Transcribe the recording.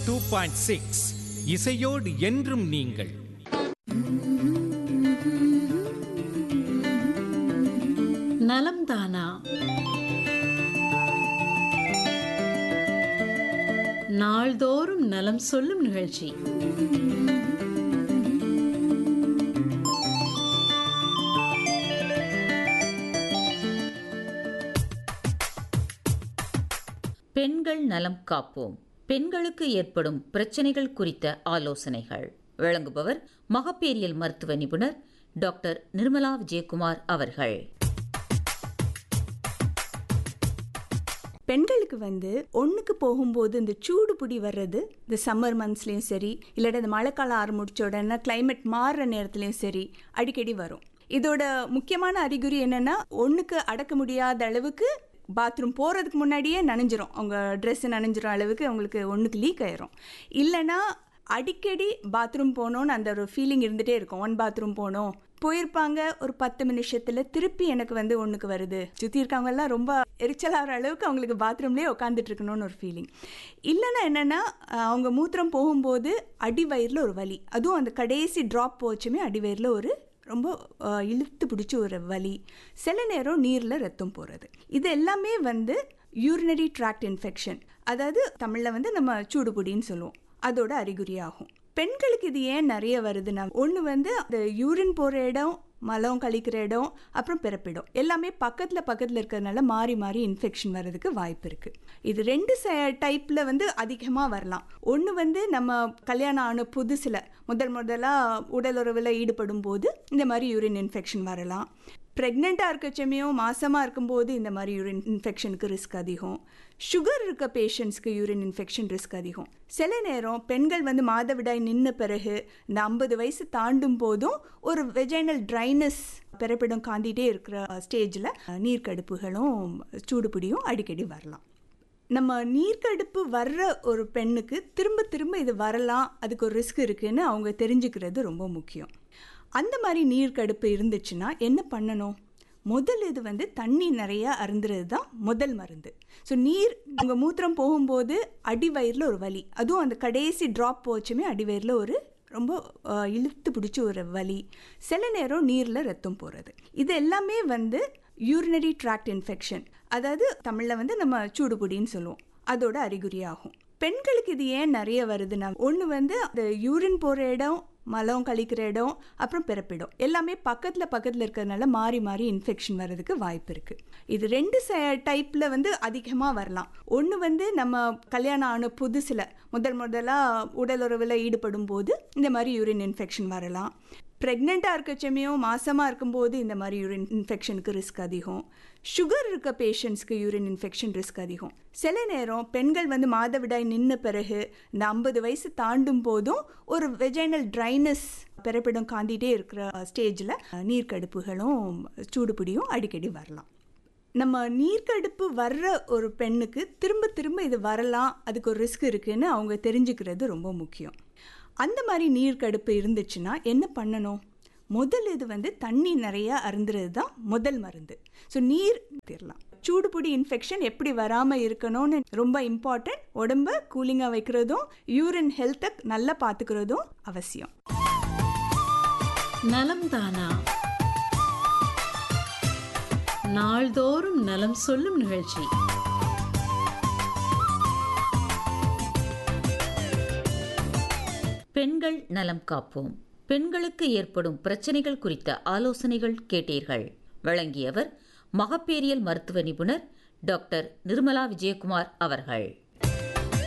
two point six இசையோடு என்றும் நீங்கள் நலம் தானா நாள்தோறும் நலம் சொல்லும் நிகழ்ச்சி பெண்கள் நலம் காப்போம் பெண்களுக்கு ஏற்படும் பிரச்சனைகள் குறித்த ஆலோசனைகள் வழங்குபவர் மகப்பேரியல் மருத்துவ நிபுணர் டாக்டர் நிர்மலா விஜயகுமார் அவர்கள் பெண்களுக்கு வந்து ஒன்றுக்கு போகும்போது இந்த சூடு பிடி வர்றது இந்த சம்மர் மந்த்ஸ்லேயும் சரி இல்லாட்டி இந்த மழைக்காலம் ஆரம்பிச்ச உடனே climate மாறுற நேரத்துலையும் சரி அடிக்கடி வரும் இதோட முக்கியமான அறிகுறி என்னன்னா ஒன்றுக்கு அடக்க முடியாத அளவுக்கு பாத்ரூம் போகிறதுக்கு முன்னாடியே நனைஞ்சிரும் அவங்க ட்ரெஸ் நனைஞ்சிரும் அளவுக்கு அவங்களுக்கு ஒன்றுக்கு லீக் ஆயிரும் இல்லைன்னா அடிக்கடி பாத்ரூம் போகணும்னு அந்த ஒரு ஃபீலிங் இருந்துகிட்டே இருக்கும் ஒன் பாத்ரூம் போகணும் போயிருப்பாங்க ஒரு பத்து நிமிஷத்தில் திருப்பி எனக்கு வந்து ஒன்றுக்கு வருது சுற்றி இருக்கவங்கெல்லாம் ரொம்ப எரிச்சலாகிற அளவுக்கு அவங்களுக்கு பாத்ரூம்லேயே உட்காந்துட்டு இருக்கணும்னு ஒரு ஃபீலிங் இல்லைன்னா என்னென்னா அவங்க மூத்திரம் போகும்போது அடி வயிறில் ஒரு வலி அதுவும் அந்த கடைசி ட்ராப் போச்சுமே அடி வயிறில் ஒரு ரொம்ப அஹ், இழுத்து பிடிச்ச ஒரு வலி சில நேரம் நீரில் ரத்தம் போகிறது இது எல்லாமே வந்து யூரினரி ட்ராக்ட் இன்ஃபெக்ஷன் அதாவது தமிழில் வந்து நம்ம சூடுபுடின்னு சொல்லுவோம் அதோட அறிகுறியாகும் பெண்களுக்கு இது ஏன் நிறைய வருதுன்னா ஒன்று வந்து அந்த யூரின் போகிற இடம் மலம் கழிக்கிற இடம் அப்புறம் பிறப்பிடம் எல்லாமே பக்கத்தில் பக்கத்தில் இருக்கிறதுனால மாறி மாறி இன்ஃபெக்ஷன் வர்றதுக்கு வாய்ப்பு இருக்குது இது ரெண்டு டைப்பில் வந்து அதிகமாக வரலாம் ஒன்று வந்து நம்ம கல்யாணம் ஆன புதுசில் முதல் முதலாக உடலுறவில் ஈடுபடும் போது இந்த மாதிரி யூரின் இன்ஃபெக்ஷன் வரலாம் ப்ரெக்னெண்ட்டாக இருக்க சமயம் மாசமாக இருக்கும்போது இந்த மாதிரி யூரின் இன்ஃபெக்ஷனுக்கு ரிஸ்க் அதிகம் சுகர் இருக்க பேஷண்ட்ஸ்க்கு யூரின் இன்ஃபெக்ஷன் ரிஸ்க் அதிகம் சில நேரம் பெண்கள் வந்து மாதவிடாய் நின்ன பிறகு இந்த ஐம்பது வயசு தாண்டும் போதும் ஒரு வெஜைனல் ட்ரைனஸ் பிறப்பிடம் காந்திட்டே இருக்கிற ஸ்டேஜில் நீர்க்கடுப்புகளும் சூடுபிடியும் அடிக்கடி வரலாம் நம்ம நீர்க்கடுப்பு வர்ற ஒரு பெண்ணுக்கு திரும்ப திரும்ப இது வரலாம் அதுக்கு ஒரு ரிஸ்க் இருக்குன்னு அவங்க தெரிஞ்சுக்கிறது ரொம்ப முக்கியம் அந்த மாதிரி நீர்க்கடுப்பு இருந்துச்சுன்னா என்ன பண்ணணும் முதல் இது வந்து தண்ணி நிறையா அருந்துறது தான் முதல் மருந்து ஸோ நீர் உங்கள் மூத்திரம் போகும்போது அடிவயிறில் ஒரு வலி அதுவும் அந்த கடைசி ட்ராப் போச்சுமே அடிவயிறில் ஒரு ரொம்ப அஹ், இழுத்து பிடிச்ச ஒரு வலி சில நேரம் நீரில் ரத்தம் போகிறது இது எல்லாமே வந்து யூரினரி ட்ராக்ட் இன்ஃபெக்ஷன் அதாவது தமிழில் வந்து நம்ம சூடுபுடின்னு சொல்லுவோம் அதோட அறிகுறியாகும் பெண்களுக்கு இது ஏன் நிறைய வருதுன்னா ஒன்று வந்து அந்த யூரின் போகிற இடம் மலம் கழிக்கிற இடம் அப்புறம் பிறப்பிடம் எல்லாமே பக்கத்தில் பக்கத்தில் இருக்கிறதுனால மாறி மாறி இன்ஃபெக்ஷன் வர்றதுக்கு வாய்ப்பு இருக்குது இது ரெண்டு டைப்பில் வந்து அதிகமாக வரலாம் ஒன்று வந்து நம்ம கல்யாணம் ஆன புதுசில் முதல் முதலாக உடலுறவில் ஈடுபடும் போது இந்த மாதிரி யூரின் இன்ஃபெக்ஷன் வரலாம் ப்ரெக்னெண்ட்டாக இருக்க சமயம் மாசமாக இருக்கும்போது இந்த மாதிரி யூரின் இன்ஃபெக்ஷனுக்கு ரிஸ்க் அதிகம் சுகர் இருக்க பேஷண்ட்ஸ்க்கு யூரின் இன்ஃபெக்ஷன் ரிஸ்க் அதிகம் சில நேரம் பெண்கள் வந்து மாதவிடாய் நின்ன பிறகு இந்த ஐம்பது வயசு தாண்டும் போதும் ஒரு வெஜைனல் ட்ரைனஸ் பிறப்பிடம் காந்திட்டே இருக்கிற ஸ்டேஜில் நீர்க்கடுப்புகளும் சூடுபிடியும் அடிக்கடி வரலாம் நம்ம நீர்க்கடுப்பு வர்ற ஒரு பெண்ணுக்கு திரும்ப திரும்ப இது வரலாம் அதுக்கு ஒரு ரிஸ்க் இருக்குன்னு அவங்க தெரிஞ்சுக்கிறது ரொம்ப முக்கியம் அந்த மாதிரி நீர்க்கடுப்பு இருந்துச்சுன்னா என்ன பண்ணணும் முதல் இது வந்து தண்ணி நிறையா அருந்துறது தான் முதல் மருந்து ஸோ நீர் தரலாம் சூடுபுடி இன்ஃபெக்ஷன் எப்படி வராமல் இருக்கணும்னு ரொம்ப இம்பார்ட்டன்ட் உடம்ப கூலிங்காக வைக்கிறதும் யூரின் ஹெல்த்தை நல்லா பார்த்துக்கிறதும் அவசியம் நலம் தானா நாள்தோறும் நலம் சொல்லும் நிகழ்ச்சி பெண்கள் நலம் காப்போம் பெண்களுக்கு ஏற்படும் பிரச்சனைகள் குறித்த ஆலோசனைகள் கேட்டீர்கள் வழங்கியவர் மகப்பேரியல் மருத்துவ நிபுணர் டாக்டர் நிர்மலா விஜயகுமார் அவர்கள்